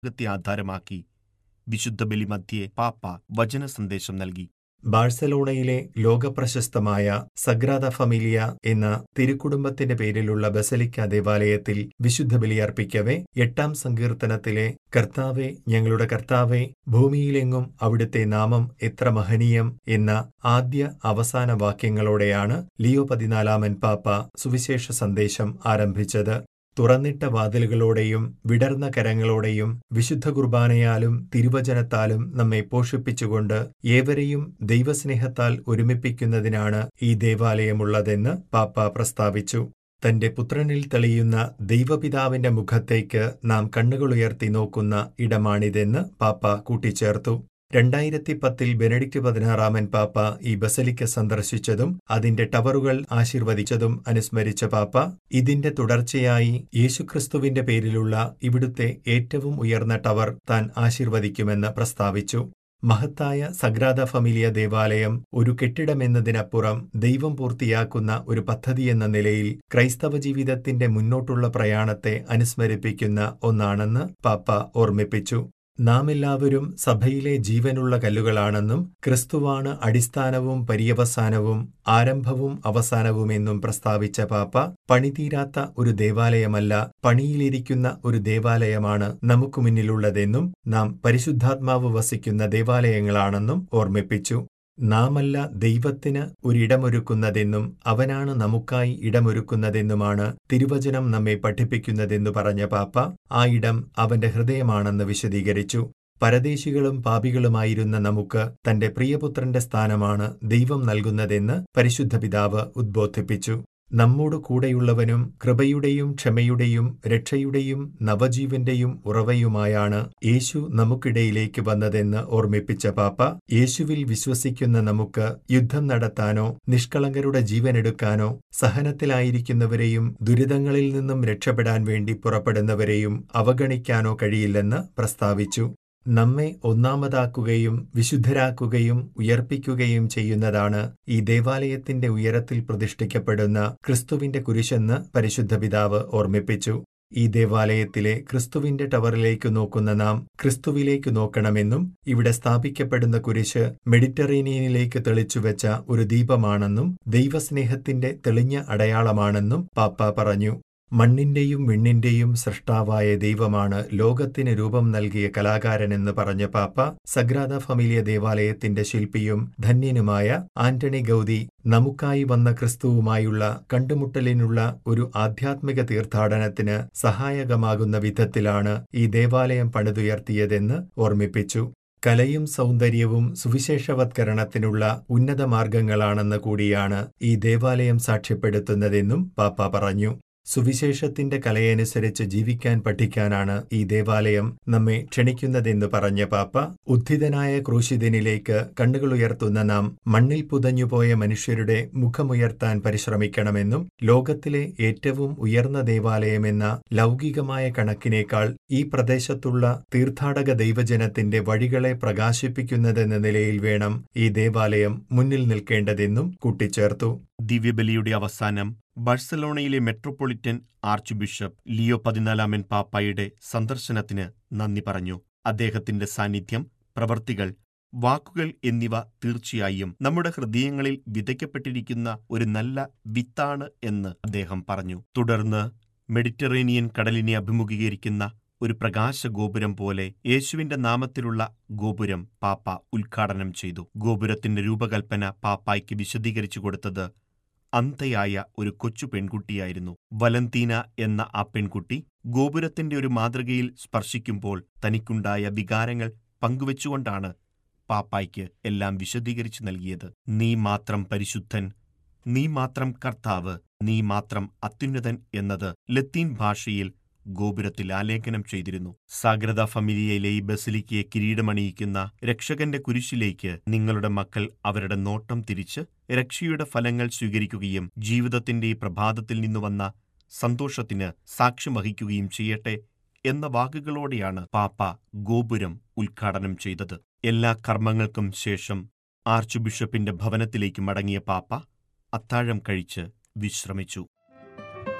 ത്തെ ആധാരമാക്കി വിശുദ്ധ ബലി മധ്യേ പാപ്പ വചന സന്ദേശം നൽകി ബാഴ്സലോണയിലെ ലോകപ്രശസ്തമായ സഗ്രാദ ഫമിലിയ എന്ന തിരുക്കുടുംബത്തിന്റെ പേരിലുള്ള ബസലിക്ക ദേവാലയത്തിൽ വിശുദ്ധ ബലിയർപ്പിക്കവെ എട്ടാം സങ്കീർത്തനത്തിലെ കർത്താവെ ഞങ്ങളുടെ കർത്താവെ ഭൂമിയിലെങ്ങും അവിടുത്തെ നാമം എത്ര മഹനീയം എന്ന ആദ്യ അവസാന വാക്യങ്ങളോടെയാണ് ലിയോ പതിനാലാമൻ പാപ്പ സുവിശേഷ സന്ദേശം ആരംഭിച്ചത് തുറന്നിട്ട വാതിലുകളോടെയും വിടർന്ന കരങ്ങളോടെയും വിശുദ്ധ കുർബാനയാലും തിരുവചനത്താലും നമ്മെ പോഷിപ്പിച്ചുകൊണ്ട് ഏവരെയും ദൈവസ്നേഹത്താൽ ഒരുമിപ്പിക്കുന്നതിനാണ് ഈ ദേവാലയമുള്ളതെന്ന് പാപ്പ പ്രസ്താവിച്ചു തന്റെ പുത്രനിൽ തെളിയുന്ന ദൈവപിതാവിന്റെ മുഖത്തേക്ക് നാം കണ്ണുകളുയർത്തി നോക്കുന്ന ഇടമാണിതെന്ന് പാപ്പ കൂട്ടിച്ചേർത്തു രണ്ടായിരത്തി പത്തിൽ ബെനഡിക്റ്റ് പതിനാറാമൻ പാപ്പ ഈ ബസലിക്ക സന്ദർശിച്ചതും അതിന്റെ ടവറുകൾ ആശീർവദിച്ചതും അനുസ്മരിച്ച പാപ്പ ഇതിന്റെ തുടർച്ചയായി യേശുക്രിസ്തുവിന്റെ പേരിലുള്ള ഇവിടുത്തെ ഏറ്റവും ഉയർന്ന ടവർ താൻ ആശീർവദിക്കുമെന്ന് പ്രസ്താവിച്ചു മഹത്തായ സഗ്രാദ ഫമിലിയ ദേവാലയം ഒരു കെട്ടിടമെന്നതിനപ്പുറം ദൈവം പൂർത്തിയാക്കുന്ന ഒരു പദ്ധതിയെന്ന നിലയിൽ ക്രൈസ്തവ ജീവിതത്തിന്റെ മുന്നോട്ടുള്ള പ്രയാണത്തെ അനുസ്മരിപ്പിക്കുന്ന ഒന്നാണെന്ന് പാപ്പ ഓർമ്മിപ്പിച്ചു നാം എല്ലാവരും സഭയിലെ ജീവനുള്ള കല്ലുകളാണെന്നും ക്രിസ്തുവാണ് അടിസ്ഥാനവും പര്യവസാനവും ആരംഭവും അവസാനവുമെന്നും പ്രസ്താവിച്ച പാപ്പ പണിതീരാത്ത ഒരു ദേവാലയമല്ല പണിയിലിരിക്കുന്ന ഒരു ദേവാലയമാണ് നമുക്ക് മുന്നിലുള്ളതെന്നും നാം പരിശുദ്ധാത്മാവ് വസിക്കുന്ന ദേവാലയങ്ങളാണെന്നും ഓർമ്മിപ്പിച്ചു നാമല്ല ദൈവത്തിന് ഒരിടമൊരുക്കുന്നതെന്നും അവനാണ് നമുക്കായി ഇടമൊരുക്കുന്നതെന്നുമാണ് തിരുവചനം നമ്മെ പഠിപ്പിക്കുന്നതെന്നു പറഞ്ഞ പാപ്പ ആ ഇടം അവന്റെ ഹൃദയമാണെന്ന് വിശദീകരിച്ചു പരദേശികളും പാപികളുമായിരുന്ന നമുക്ക് തന്റെ പ്രിയപുത്രന്റെ സ്ഥാനമാണ് ദൈവം നൽകുന്നതെന്ന് പരിശുദ്ധ പിതാവ് ഉദ്ബോധിപ്പിച്ചു നമ്മോട് കൂടെയുള്ളവനും കൃപയുടെയും ക്ഷമയുടെയും രക്ഷയുടെയും നവജീവന്റെയും ഉറവയുമായാണ് യേശു നമുക്കിടയിലേക്ക് വന്നതെന്ന് ഓർമ്മിപ്പിച്ച പാപ്പ യേശുവിൽ വിശ്വസിക്കുന്ന നമുക്ക് യുദ്ധം നടത്താനോ നിഷ്കളങ്കരുടെ ജീവനെടുക്കാനോ സഹനത്തിലായിരിക്കുന്നവരെയും ദുരിതങ്ങളിൽ നിന്നും രക്ഷപ്പെടാൻ വേണ്ടി പുറപ്പെടുന്നവരെയും അവഗണിക്കാനോ കഴിയില്ലെന്ന് പ്രസ്താവിച്ചു നമ്മെ ഒന്നാമതാക്കുകയും വിശുദ്ധരാക്കുകയും ഉയർപ്പിക്കുകയും ചെയ്യുന്നതാണ് ഈ ദേവാലയത്തിന്റെ ഉയരത്തിൽ പ്രതിഷ്ഠിക്കപ്പെടുന്ന ക്രിസ്തുവിന്റെ കുരിശെന്ന് പരിശുദ്ധ പിതാവ് ഓർമ്മിപ്പിച്ചു ഈ ദേവാലയത്തിലെ ക്രിസ്തുവിന്റെ ടവറിലേക്ക് നോക്കുന്ന നാം ക്രിസ്തുവിലേക്ക് നോക്കണമെന്നും ഇവിടെ സ്ഥാപിക്കപ്പെടുന്ന കുരിശ് മെഡിറ്ററേനിയനിലേക്ക് തെളിച്ചുവെച്ച ഒരു ദീപമാണെന്നും ദൈവസ്നേഹത്തിന്റെ തെളിഞ്ഞ അടയാളമാണെന്നും പാപ്പ പറഞ്ഞു മണ്ണിന്റെയും വിണ്ണിന്റെയും സൃഷ്ടാവായ ദൈവമാണ് ലോകത്തിന് രൂപം നൽകിയ കലാകാരനെന്ന് പറഞ്ഞ പാപ്പ സഗ്രാദ ഫമിലിയ ദേവാലയത്തിന്റെ ശില്പിയും ധന്യനുമായ ആന്റണി ഗൗതി നമുക്കായി വന്ന ക്രിസ്തുവുമായുള്ള കണ്ടുമുട്ടലിനുള്ള ഒരു ആധ്യാത്മിക തീർത്ഥാടനത്തിന് സഹായകമാകുന്ന വിധത്തിലാണ് ഈ ദേവാലയം പണിതുയർത്തിയതെന്ന് ഓർമ്മിപ്പിച്ചു കലയും സൗന്ദര്യവും സുവിശേഷവത്കരണത്തിനുള്ള ഉന്നത മാർഗങ്ങളാണെന്ന് കൂടിയാണ് ഈ ദേവാലയം സാക്ഷ്യപ്പെടുത്തുന്നതെന്നും പാപ്പ പറഞ്ഞു സുവിശേഷത്തിന്റെ കലയനുസരിച്ച് ജീവിക്കാൻ പഠിക്കാനാണ് ഈ ദേവാലയം നമ്മെ ക്ഷണിക്കുന്നതെന്ന് പറഞ്ഞ പാപ്പ ഉദ്ധിതനായ ക്രൂശിതനിലേക്ക് കണ്ണുകളുയർത്തുന്ന നാം മണ്ണിൽ പുതഞ്ഞുപോയ മനുഷ്യരുടെ മുഖമുയർത്താൻ പരിശ്രമിക്കണമെന്നും ലോകത്തിലെ ഏറ്റവും ഉയർന്ന ദേവാലയമെന്ന ലൗകികമായ കണക്കിനേക്കാൾ ഈ പ്രദേശത്തുള്ള തീർത്ഥാടക ദൈവജനത്തിന്റെ വഴികളെ പ്രകാശിപ്പിക്കുന്നതെന്ന നിലയിൽ വേണം ഈ ദേവാലയം മുന്നിൽ നിൽക്കേണ്ടതെന്നും കൂട്ടിച്ചേർത്തു ദിവ്യബലിയുടെ അവസാനം ബഴ്സലോണയിലെ മെട്രോപൊളിറ്റൻ ആർച്ച് ബിഷപ്പ് ലിയോ പതിനാലാമൻ പാപ്പായുടെ സന്ദർശനത്തിന് നന്ദി പറഞ്ഞു അദ്ദേഹത്തിന്റെ സാന്നിധ്യം പ്രവർത്തികൾ വാക്കുകൾ എന്നിവ തീർച്ചയായും നമ്മുടെ ഹൃദയങ്ങളിൽ വിതയ്ക്കപ്പെട്ടിരിക്കുന്ന ഒരു നല്ല വിത്താണ് എന്ന് അദ്ദേഹം പറഞ്ഞു തുടർന്ന് മെഡിറ്ററേനിയൻ കടലിനെ അഭിമുഖീകരിക്കുന്ന ഒരു പ്രകാശ ഗോപുരം പോലെ യേശുവിന്റെ നാമത്തിലുള്ള ഗോപുരം പാപ്പ ഉദ്ഘാടനം ചെയ്തു ഗോപുരത്തിന്റെ രൂപകൽപ്പന പാപ്പായ്ക്ക് വിശദീകരിച്ചു കൊടുത്തത് അന്ധയായ ഒരു കൊച്ചു പെൺകുട്ടിയായിരുന്നു വലന്തീന എന്ന ആ പെൺകുട്ടി ഗോപുരത്തിന്റെ ഒരു മാതൃകയിൽ സ്പർശിക്കുമ്പോൾ തനിക്കുണ്ടായ വികാരങ്ങൾ പങ്കുവച്ചുകൊണ്ടാണ് പാപ്പായ്ക്ക് എല്ലാം വിശദീകരിച്ചു നൽകിയത് നീ മാത്രം പരിശുദ്ധൻ നീ മാത്രം കർത്താവ് നീ മാത്രം അത്യുന്നതൻ എന്നത് ലത്തീൻ ഭാഷയിൽ ഗോപുരത്തിൽ ആലേഖനം ചെയ്തിരുന്നു സാഗ്രത ഫമിലിയയിലെ ഈ ബസിലിക്കയെ കിരീടമണിയിക്കുന്ന രക്ഷകന്റെ കുരിശിലേക്ക് നിങ്ങളുടെ മക്കൾ അവരുടെ നോട്ടം തിരിച്ച് രക്ഷയുടെ ഫലങ്ങൾ സ്വീകരിക്കുകയും ജീവിതത്തിന്റെ ഈ പ്രഭാതത്തിൽ നിന്നു വന്ന സന്തോഷത്തിന് സാക്ഷ്യം വഹിക്കുകയും ചെയ്യട്ടെ എന്ന വാക്കുകളോടെയാണ് പാപ്പ ഗോപുരം ഉദ്ഘാടനം ചെയ്തത് എല്ലാ കർമ്മങ്ങൾക്കും ശേഷം ആർച്ച് ബിഷപ്പിന്റെ ഭവനത്തിലേക്ക് മടങ്ങിയ പാപ്പ അത്താഴം കഴിച്ച് വിശ്രമിച്ചു